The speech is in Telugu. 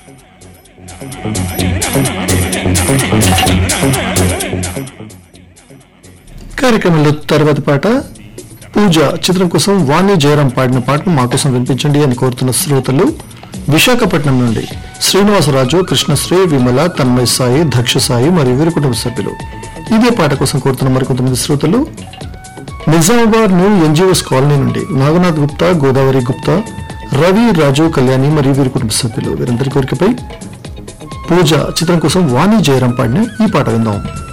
కార్యక్రమంలో తర్వాతి పాట పూజ చిత్రం కోసం వాణి జయరాం పాడిన పాటను మా కోసం వినిపించండి అని కోరుతున్న శ్రోతలు విశాఖపట్నం నుండి శ్రీనివాసరాజు కృష్ణశ్రీ విమల తన్మయ్ సాయి దక్ష సాయి మరియు వీరి కుటుంబ సభ్యులు ఇదే పాట కోసం కోరుతున్న మరికొంతమంది శ్రోతలు నిజామాబాద్ న్యూ ఎన్జిఓస్ కాలనీ నుండి నాగనాథ్ గుప్తా గోదావరి గుప్తా రవి రాజు కళ్యాణి మరియు వీరి కుటుంబ సభ్యులు వీరందరి కోరికపై పూజ చిత్రం కోసం వాణి జయరాం పాడిన ఈ పాట విందాం